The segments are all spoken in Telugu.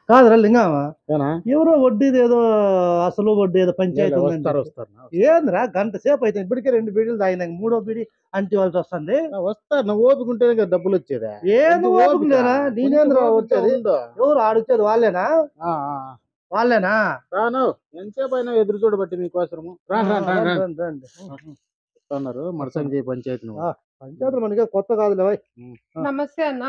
కాదురా లింగమా ఏనా? ఎవరో వడ్డీది ఏదో అసలు వడ్డీ ఏదో పంచాయతీ లేదు, ఉందని వస్తారు చెప్పి. వస్తారు ఏందిరా గంట సేపు అయితే ఇప్పటికే రెండు బీడీలు తాగినాక మూడో బీడీ అంటివాల్సి వస్తుంది ఆ, వస్తారు నువ్వు ఓపిక ఉంటేనే కదా డబ్బులు వచ్చేదా ఏంది కొంచెం ఓపుకునేనా ఓపిక. నేనేంద్రా కొంచెం ఓపిక వచ్చేది ఉండు. ఎవరు ఆడొచ్చేది వాళ్ళేనా ఆ, ఆ, ఆ. వాళ్ళేనా రాను ఎంతసేపు అయినా ఎదురు చూడబట్టి మీకోసము రాను రాను రాను రాను రండి, రండి. వస్తున్నారు మడసంగి పంచాయతీ నువ్వు ఆ. పంచాయతీ మనకి కొత్త కాదులే ఓయ్. నమస్తే అన్న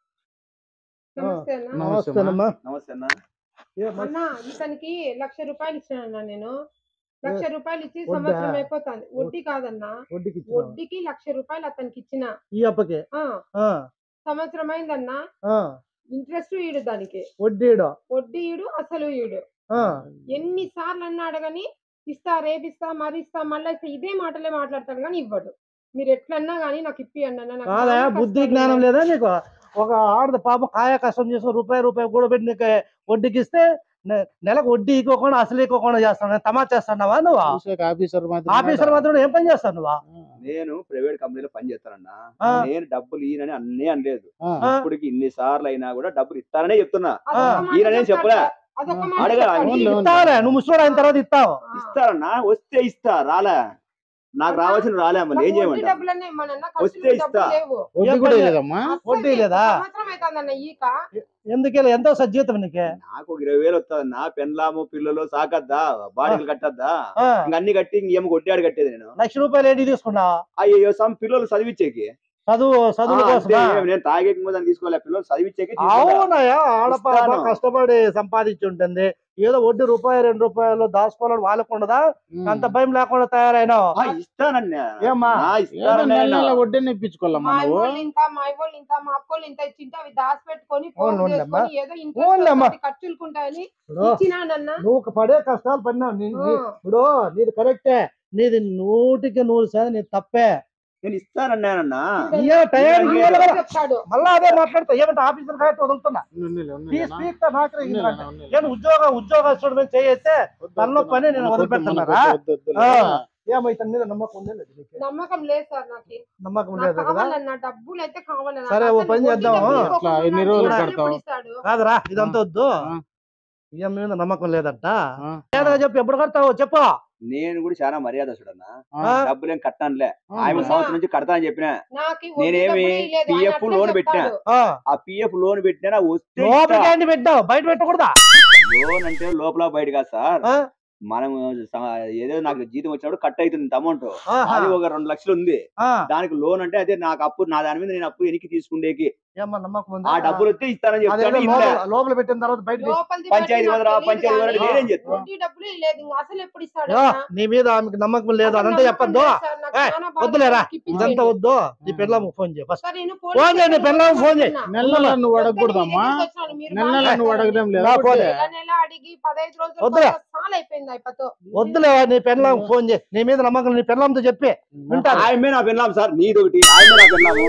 నమస్తే అన్న నమస్తే నమస్తేనమ్మా నమస్తే అన్న ఏ మ- అన్న ఇతనికి లక్ష రూపాయలు ఇచ్చానన్న నేను లక్ష రూపాయలు ఇచ్చి వడ్డా? సంవత్సరం అయిపోతుంది వడ్డీ కాదన్న వడ్డీకి ఇచ్చినావా? వడ్డీకి లక్ష రూపాయలు అతనికి ఇచ్చిన ఈ అప్పకి ఆ ఆ, సంవత్సరం అయిందన్న ఆ, ఇంట్రెస్ట్ ఈడు దానికి వడ్డీడు వడ్డీ ఈడు అసలు ఈడు ఆ, ఎన్ని సార్లు అన్నాడు గాని ఇస్తా రేపిస్తా మరి ఇస్తా మళ్ళీ ఇస్తా ఇదే మాటలే మాట్లాడతాడు కానీ ఇవ్వడు మీరు ఎట్లన్నా గానీ నాకు ఇప్పి అన్న నాకు కాదా చాలా బుద్ధి కష్టాలు జ్ఞానం ఉన్నాయి. లేదా నీకు ఒక ఆడది పాప కాయ కష్టం చేసుకుని రూపాయి రూపాయి కూడా పెట్టి నీకు వడ్డీకి ఇస్తే నె- నెలకు వడ్డీ ఇవ్వకుండా అసలు ఇవ్వకుండా చేస్తాను తమా చేస్తున్నావా నువ్వు చూసాక ఆఫీసర్ మాత్రం ఆఫీసర్ మాత్రం ఏం పని చేస్తావు నువ్వు నేను ప్రైవేట్ కంపెనీలో పని చేస్తానన్నా ఆ. నేను డబ్బులు ఈయనని అన్నీ అనలేదు ఆ, ఆ. ఇప్పటికి ఇన్ని సార్లు అయినా కూడా డబ్బులు ఇస్తారనే చెప్తున్నా అదొక ఆ. మాట ఈయననేం చెప్తాడు చెప్పలే. సార్. అదొక మాట అడగ- చెప్తాడు. అవునులే, అవునులే. ఇస్తావులే నువ్వు ముసలోడు అయిన తర్వాత ఇస్తావు ఆ. ఇస్తారన్నా వస్తే ఇస్తా రాలే నాకు రావాల్సిన రాలే మళ్ళీ ఏం నాకు వడ్డీ చేయమంటా డబ్బులన్నీ ఇమ్మనన్నా, వస్తే ఖర్చులకు ఇస్తా. డబ్బులు లేవు. వడ్డీ కూడా లేదమ్మా అస్సలు వడ్డీ లేదా? సంవత్సరం అవుతుందన్న ఈక ఎందుకే ఎంతో సజ్జీతం నీకే నాకు ఒక ఇరవై వేలు వస్తుంది నా పెన్లాము పిల్లలు సాకద్దా బాడీలు కట్టద్దా ఆ, ఇంక అన్ని కట్టి ఇంకేమో కొట్టాడు కట్టేది నేను లక్ష రూపాయలు ఏంటి తీసుకున్నావు అయ్యో సమ్ పిల్లలు చదివించేకి చదువు చదువు ఆ, కోసమా అంతే, నేను తాగేకి దాన్ని తీసుకోలే పిల్లలు చదివించేకి తీసుకున్నా. అవునయ్యా ఆడపాప ఇస్తాను. కష్టపడి సంపాదించి ఉంటుంది ఏదో వడ్డీ రూపాయి రెండు రూపాయలు దాచుకోవాలని వాళ్ళకు ఉండదా అంత భయం లేకుండా తయారైనావు ఆ, ఇస్తానన్నా ఏమ్మా? నా ఏదో ఇస్తానన్నా నెల నెల వడ్డీని ఇప్పించుకోవాలమ్మా మా నువ్వు ఇవ్వళ్ళు ఇంత మా ఇవ్వళ్ళు ఇంత మా అక్కోళ్ళు ఇంత ఇచ్చింటే అవి దాచి పెట్టుకొని ఫోన్ అవును, అవునులేమ్మా. చేసుకొని ఏదో అవునులేమ్మా. ఇంట్రెస్ట్ ఖర్చులుకుంటాయని ఇప్పుడు ఇచ్చినానన్న నువ్వు పడే కష్టాలు పడినావు నీ- నీ- ఆ. ఇప్పుడు నీది కరెక్టే నీది నూటికి నూరు శాతం నీది తప్పే నేను ఇస్తానన్నానన్నా ఇయ్యో, టయానికి ఇయ్యాలి కదా. చెప్తాడు మళ్ళా అదే మాట్లాడతా ఏమంటే ఆఫీసులు కాబట్టి వదులుతున్నా ఉన్నీలే, ఉన్నీలే, ప్లీజ్ నా- స్పీక్ ద మ్యాటర్ ఉన్నీలే, నా, ఉన్నీలే. నేను ఉద్యోగ ఉద్యోగస్తుడు మీద చేయొస్తే వద్దు, తనలో వద్దు, పని నేను మనకు వద్దు, వదిలిపెడుతున్నారా? మనకు వద్దు, వద్దు, ఆ. వద్దు. ఏమైతే మీద నమ్మకం ఉందే లేదు నీకు? నమ్మకం లేదు సార్ నాకు నమ్మకం నాకు లేదు కదా కావాలన్న డబ్బులు అయితే కావాలన్న సరే, ఓ అసలు పని వడ్డీ చేద్దాము. డబ్బులు ఎట్లా, ఇవ్వకుండా ఎన్ని రోజులు నాకు కడతావు? ఎప్పుడు ఇస్తాడు? కాదురా ఇదంతా వద్దు ఆ. ఈఎం మీద నమ్మకం లేదంట ఆ. లేదుగా చెప్పు ఎప్పుడు కడతావు చెప్పు నేను కూడా చాలా మర్యాదస్తుడన్నా ఆ. డబ్బులు ఏం కట్టానులే ఆ. ఆయన సంవత్సరం నుంచి కడతానని చెప్పిన నాకు ఈ వడ్డీ నేనేమి డబ్బులు ఇయ్యలేదు. ఆయన PF అట్లే లోన్ పెట్టినా. చెప్తాడు. ఆ, ఆ పిఎఫ్ లోన్ పెట్టినా వస్తే లోపలికి ఏంటి పెట్టావు బయట పెట్టకూడదా లోన్ అంటే లోపల బయట కాదు సార్ ఆ? మనం స- ఏదో నాకు జీతం వచ్చినప్పుడు కట్ అవుతుంది అమౌంట్ ఆహా. అది ఒక రెండు లక్షలు ఉంది ఆ, దానికి లోన్ అంటే అదే నాకు అప్పు నా దాని మీద నేను అప్పు ఎనికి తీసుకుండేకి ఏమ్మా నమ్మకం ఆ ఉందా? డబ్బులు వస్తే ఇస్తానని అదేదో చెప్తాను ఇంట్లో లోపల- లోపల పెట్టిన తర్వాత బయట తీసి- లోపలిది పంచాయతీ బయట వదరా నాకు పంచాయతీ తెలియదు వదరా కానీ నేనేం చెప్తాను వడ్డీ డబ్బులు ఇయ్యలేదు. ఇంకా అసలు ఎప్పుడు ఇస్తాడు యో, అన్న? నీ మీద ఆమెకు నమ్మకం లేదు అసలు అదంతా నమ్మకం చెప్పొద్దు లేదు సార్. నాకు ఏయ్, చాలా బాధ వద్దులేరా. నాకు ఇప్పించేయండి. ఇదంతా వద్దు నీ పిల్లలకు ఫోన్ చేయి ఫస్ట్ సార్, నేను ఫోన్ చేయి, నీ పోలీస్ పిల్లలకు ఫోన్ చేయి. స్టేషన్కి నెల నెల నువ్వు అడగకూడదమ్మా దగ్గరికి వచ్చాను, మీరు నెల నెల బాగా నువ్వు అడగలేం లేదు నా ఫోన్ వడ్డీ. చేయి. నెల నెల అడిగి పదహైదు రోజులు వద్దులే. చాలా అయిపోయింది అయిపోతూ వద్దులే నీ పిల్లలకు ఫోన్ చేయి నీ మీద నమ్మకం నీ పిల్లలతో చెప్పి వింటాను ఆయమే నా పెళ్ళాం సార్ నీది ఒకటి ఆయమే నా పెళ్ళాము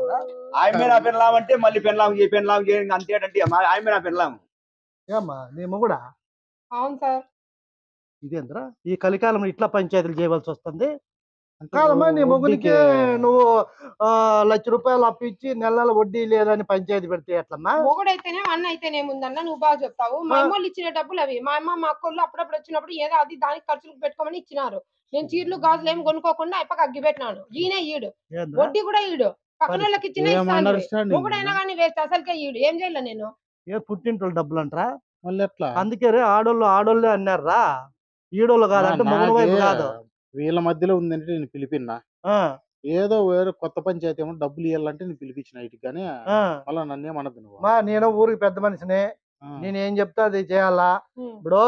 ఆయమే నా పెళ్ళాం అంటే మళ్ళీ పెళ్ళాం చేయి పెళ్ళాం చేయి అంతేటంటే ఆయమే నా పెళ్ళాం ఏమ్మా నీ మొగుడా అవును సార్ ఇదేంద్రా ఈ కలికాలం ఇట్లా పంచాయతీలు చేయవలసి వస్తుంది కాదమ్మా నీ మొగుడికి వడ్డీకి- నువ్వు ఆ, లక్ష రూపాయలు అప్పిచ్చి నెల నెల వడ్డీ లేదని పంచాయతీ పెడితే ఎట్లమ్మా మొగుడైతేనే అన్న అయితేనే ముందన్న నువ్వు బాగా చెప్తావు మా ఆ. అమ్మోళ్ళు ఇచ్చిన డబ్బులు అవి మా అమ్మ మా అక్కోళ్ళు అప్పుడప్పుడు వచ్చినప్పుడు ఏదో అది దానికి ఖర్చులకు పెట్టుకోమని ఇచ్చినారు నేను చీరలు గాజులు ఏం కొనుక్కోకుండా అయిపోయి అగ్గి పెట్టినాను ఈయనే ఈడు ఏంద్రా? వడ్డీ కూడా ఈడు పక్కన వాళ్ళకి ఇచ్చిన ఏం ఇస్తాను అండర్స్టాండింగ్ మొగుడైనా కానీ వేస్ట్ అసలుకే ఈడు ఏం చేయాలి నేను ఏ పుట్టింటోళ్ళు డబ్బులు అంటారా మళ్ళీ ఎట్లా అందుకే రే ఆడోళ్ళు ఆడోళ్ళే అన్నారా ఈడోళ్ళు కాదంటే నా- మొగుడు వైపు నాకే కాదు వీళ్ళ మధ్యలో ఉందంటే నేను పిలిపిన్నా ఆ, ఏదో వేరే కొత్త పంచాయతీ ఏమో డబ్బులు ఇవ్వాలంటే నేను పిలిపించిన ఇటు కానీ ఆ. అలా నన్నేమనద్దు నువ్వు మా నేను ఊరికి పెద్ద మనిషిని ఆ. నేను ఏం చెప్తా అది చేయాలా ఉమ్, ఇప్పుడు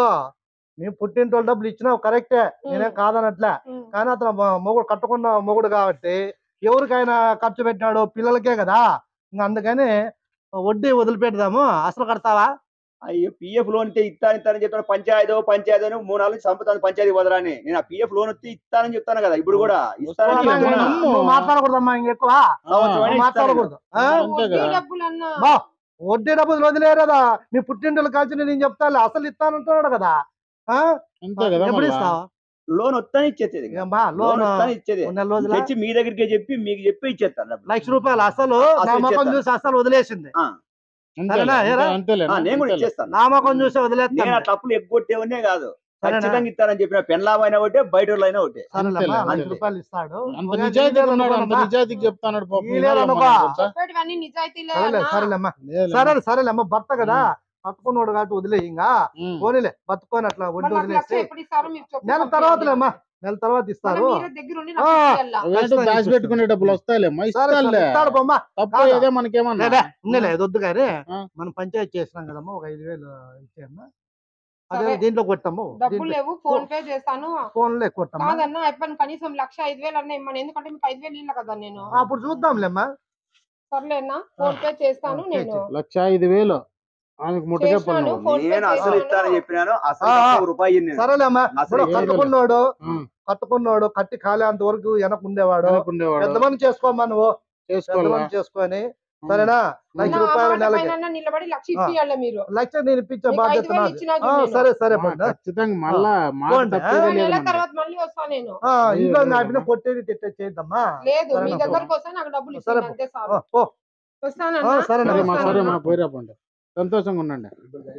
నీ పుట్టింటోళ్ళు డబ్బులు ఇచ్చినావు కరెక్టే నేనేం కాదనట్లే ఉమ్. కానీ అతను మొ- మొగుడు కట్టుకున్న మొగుడు కాబట్టి ఎవరికైనా ఖర్చు పెట్టినాడు పిల్లలకే కదా ఇంకా అందుకని వడ్డీ వదిలిపెడదాము అసలు కడతావా అయ్యో పిఎఫ్ లోన్ ఇస్తే ఇస్తాను ఇస్తానని చెప్తాను పంచాయతీ పంచాయతీ అని మూడు నాలుగు చంపుతాను పంచాయతీ వదరాని నేను ఆ పిఎఫ్ లోన్ వస్తే ఇస్తానని చెప్తాను కదా ఇప్పుడు కూడా ఇస్తానని అమ్మా, చెప్తున్నా. నేను- నువ్వు మాట్లాడకూడదమ్మా ఇంకెక్కువ సంవత్సరం అయినా నువ్వు ఇస్తాను మాట్లాడకూడదు ఆ? అంతే వడ్డీ కదా. డబ్బులు అన్న బా వడ్డీ డబ్బులు వదిలేరదా నీ పుట్టింటోళ్ళు కలిసి నేను చెప్తాను అసలు ఇస్తానంటున్నాడు కదా ఆ? అంతే కదా ఎప్పుడు మళ్ళా. ఇస్తావు లోన్ వస్తానే ఇచ్చేది ఏమ్మా, లోన్ లోన్ వస్తానే ఇచ్చేది నెల రోజుల తెచ్చి మీ దగ్గరికి చెప్పి మీకు చెప్పి ఇచ్చేస్తాను డబ్బులు. లక్ష రూపాయలు అసలు నా అసలు ముఖం ఇచ్చేస్తా. చూసి అసలు వదిలేసింది ఆ. సరేనా, ఏరా? అంతేలే ఆ, నేను కూడా అంతేలే. ఇచ్చేస్తాను నామకం చూసి నేను వదిలేస్తాను ఆ తప్పులు ఎగ్గొట్టేవనే కాదు సరేనా? ఖచ్చితంగా ఇస్తానని చెప్పిన పెన్లాభం అయినా ఒకటే బయట వాళ్ళు అయినా ఒకటే సరేలేమ్మా, అంతేలే, లక్ష అంతేలే. రూపాయలు ఇస్తాడు అంత ఒకవేళ నిజాయితీ ఇయ్యలేదు ఉన్నాడు అంత అనుకోనమ్మా. నిజాయితీకి చెప్తాడు పాపం ఈలేరు ఈనాడు అనుకో. మనం తెలుసా? చెప్పేటివన్నీ నిజాయితీలే సరేలే అన్నా. సరేలేమ్మా లేలే. సరే సరేలేమ్మా భర్త కదా పట్టుకున్నాడు కాబట్టి వదిలే ఇంకా ఉమ్. పోనీలే బతుకొని అట్లా మరి వడ్డీ నాకు లక్ష వదిలేసి ఎప్పుడు ఇస్తారో మీరు చెప్పు. నెల తర్వాతలేమ్మా నెల తర్వాత మళ్ళీ ఇస్తారు మీరే దగ్గర ఉండి ఆ. నాకు ఇయ్యాల. అవేంటో ఖచ్చితంగా దాచిపెట్టుకునే డబ్బులు వస్తాయిలేమ్మా సరే సరే, ఇస్తానులే ఇస్తాడు బొమ్మ తప్పు కాదా? ఏదే మనకేమన్నా లేదా ఉన్నలే ఇది వద్దు కానీ ఆ. మనం పంచాయతీ చేసినాం కదమ్మా ఒక ఐదు వేలు ఇచ్చేయమ్మా అదే సరే. దీంట్లో కొట్టాము డబ్బులు లేవు ఫోన్ పే చేస్తాను ఫోన్లే కొట్టమ్మా కాదన్నా ఎప్పుడు కనీసం లక్ష ఐదు వేలు అన్న ఇమ్మని ఎందుకంటే మీకు ఐదు వేలు ఇల్ల కదా నేను అప్పుడు చూద్దాంలేమ్మా సర్లేనా ఫోన్ పే చేస్తాను ఆ, నేను లక్ష ఐదు వేలు ఆమెకు ముట్టగా చేస్తాను, పన్ను ఫోన్ పే నేను అసలు చేస్తాను. ఇస్తానని చెప్పినాను అసలు ఆ, ఆ. ఒక్క రూపాయి ఇయ్యను నేను. సరేలేమ్మా అసలు ఇప్పుడు ఏం కట్టుకున్నాడు కట్టుకున్నాడు కట్టి ఖాళీ అంత వరకు వెనక ఉండేవాడు ఉండేవాడు పెద్ద మంది చేసుకోమ్మా నువ్వు పెద్ద చేసుకోవాలా మంది చేసుకొని సరేనా లక్ష నా రూపాయలు మాట నెలకి పైన నిలబడి లక్ష ఇప్పియాల మీరు లక్ష నేను ఇప్పించే మీకు బాధ్యత ఐదు వేలు నాది ఇచ్చినా ఆ, చూడు నేను. సరే సరే ఆ, పండు. ఖచ్చితంగా మళ్ళా మాట పోండి, తప్పేదే ఓ లేదు నెల మనకి. తర్వాత మళ్ళీ వస్తా నేను ఆ, లేదు, ఇంట్లో లేదు, నాపిన లేదు. కొట్టేది తిట్టే చేద్దామా లేదు మీ సరేనా, దగ్గరకు వస్తే నాకు డబ్బులు సరే, ఇస్తాను అంతే ఆ, చాలు పో వస్తానన్నా ఆ, సరే, సరే మా వస్తాను. సరే మా పోయిరా పండు సంతోషంగా ఉండండి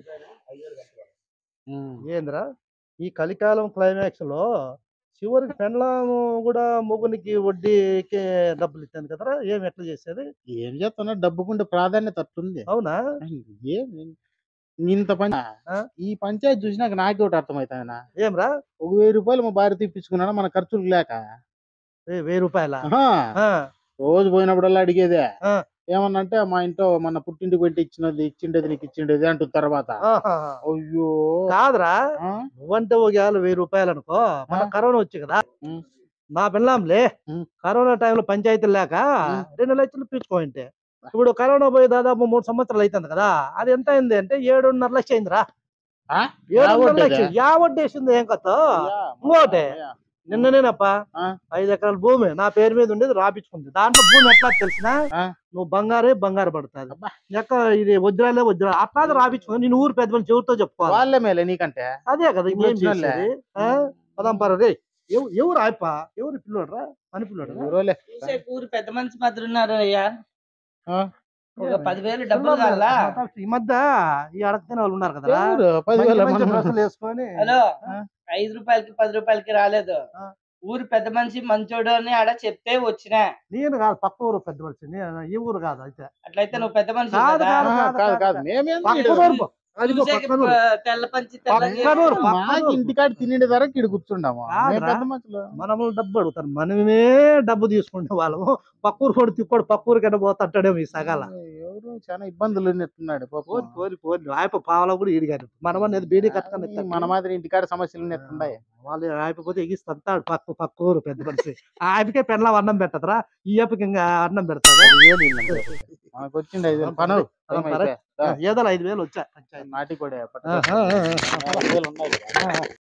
ఉమ్. ఏంద్రా ఈ కలికాలం క్లైమాక్స్ లో చివరికి పెండ్లాము కూడా మొగునికి వడ్డీకి డబ్బులు ఇచ్చాను కదరా ఏం ఎట్లా చేసేది ఏం చేస్తున్నా డబ్బుకుంటే ప్రాధాన్యత అట్టుంది అవునా ఏం ఇంత పని ఆ? ఈ పంచాయతీ చూసినాక నాకే ఒకటి అర్థమవుతాయన ఏమ్రా ఒక వెయ్యి రూపాయలు మా భార్య తీపించుకున్నాడు మన ఖర్చులకు లేక ఏ, వెయ్యి రూపాయల ఆహా, రోజు పోయినప్పుడల్లా అడిగేదే ఆ. ఏమన్నంటే మా ఇంట్లో మన పుట్టింటికి పెట్టి ఇచ్చినది ఇచ్చిండేది నీకు ఇచ్చిండేది అంటుంది తర్వాత అయ్యో కాదురా ఆ? నువ్వంటే ఒక ఏళ్ళు వెయ్యి రూపాయలు అనుకో మన ఆ. కరోనా వచ్చి కదా ఉమ్. నా పిల్లంలే ఉమ్. కరోనా టైంలో పంచాయతీలు లేక ఉమ్. రెండు లక్షలు పీచుకోంటే ఇప్పుడు కరోనా పోయి దాదాపు మూడు సంవత్సరాలు అవుతుంది కదా అది ఎంత అయింది అంటే ఏడున్నర లక్ష అయిందిరా ఆ? ఏడున్నర యావడ్డేదా? లక్ష యావడ్డేసింది ఏం కథ అయ్యా, ఇంకోటి. అయ్యా. నిన్ననేనప్ప ఆ. ఐదు ఎకరాల భూమి నా పేరు మీద ఉండేది రాపించుకుంది దాంట్లో భూమి ఎట్లా తెలిసిన ఆ. నువ్వు బంగారే బంగారు పడుతుంది అబ్బా. ఎక్క ఇది వజ్రాలే వజ్రాలు అట్లా రాపించుకుంది నేను ఊరు పెద్ద మంది చెవుతో చెప్పుకోవాలి వాళ్ళే మేలే నీకంటే అదే కదా ఇప్పుడు ఇంకేం వచ్చినోళ్ళే. చేసేది ఆ? పదాం పర రే ఎవ- ఎవరు ఆయప్ప ఎవరు పిల్లోడు రా పని పిల్లోడు రా? ఊరోలే. చూసే ఊరు పెద్ద మనిషి మాత్రం ఉన్నారు అయ్యా ఆ? ఒక పదివేలు డబ్బులు కావాలా ఈ మధ్య ఈ అడగతిన వాళ్ళు ఉన్నారు కదా ఎవరు? పదివేల మంచి మంచి మంది డ్రెస్సులు వేసుకొని హలో ఆ? ఐదు రూపాయలకి పది రూపాయలకి రాలేదు ఆ. ఊరు పెద్ద మనిషి మంచోడు అని ఆడ చెప్తే వచ్చిన నేను కాదు పక్క ఊరు పెద్ద మనిషి నేను ఈ ఊరు కాదు అయితే అట్లయితే నువ్వు పెద్ద మనిషి కాదు, కదా కాదు. ఆహా, కాదు కాదు మేమేం పక్క చేయలేదు. ఊరు పో. అది పో, చూసేకి పక్క ఊరు. ప- తెల్ల పంచి తెల్లగా పక్కన ఊరు, పక్కన మాకు ఊరు. ఇంటికాడ తినే ధరకు ఇక్కడ కూర్చుండాము కాదురా. మేము పెద్ద మనుషులు మనము డబ్బు అడుగుతారు మనమే డబ్బు తీసుకుంటే వాళ్ళము పక్కూరు కొడు తిప్పాడు పక్కూరు కన్నా పోతాడేమో ఈ సగాల ఎవరు చాలా ఇబ్బందులు ఉన్నట్టున్నాడు పాపం. పోని పోని పోని ఆయప పావలా కూడా ఈడిగారు మనం అనేది బీడీ కట్టుకొని మన మాదిరి ఇంటికాడ సమస్యలు ఉన్నట్టున్నాయి వాళ్ళు ఆయకపోతే ఎగిస్తాడు పక్క పక్క ఊరు పెద్ద మనిషి ఆయపకే పెళ్ళ అన్నం పెట్టదురా ఈ అప్పకి ఇంకా అన్నం పెడతాడు మనకు వచ్చింది ఐదు వేలు పను పను, టైం అయితే. ఏదో ఐదు వేలు వచ్చా నాటి కూడా ఆహా, ఆహా, ఆహా. ఉన్నాయి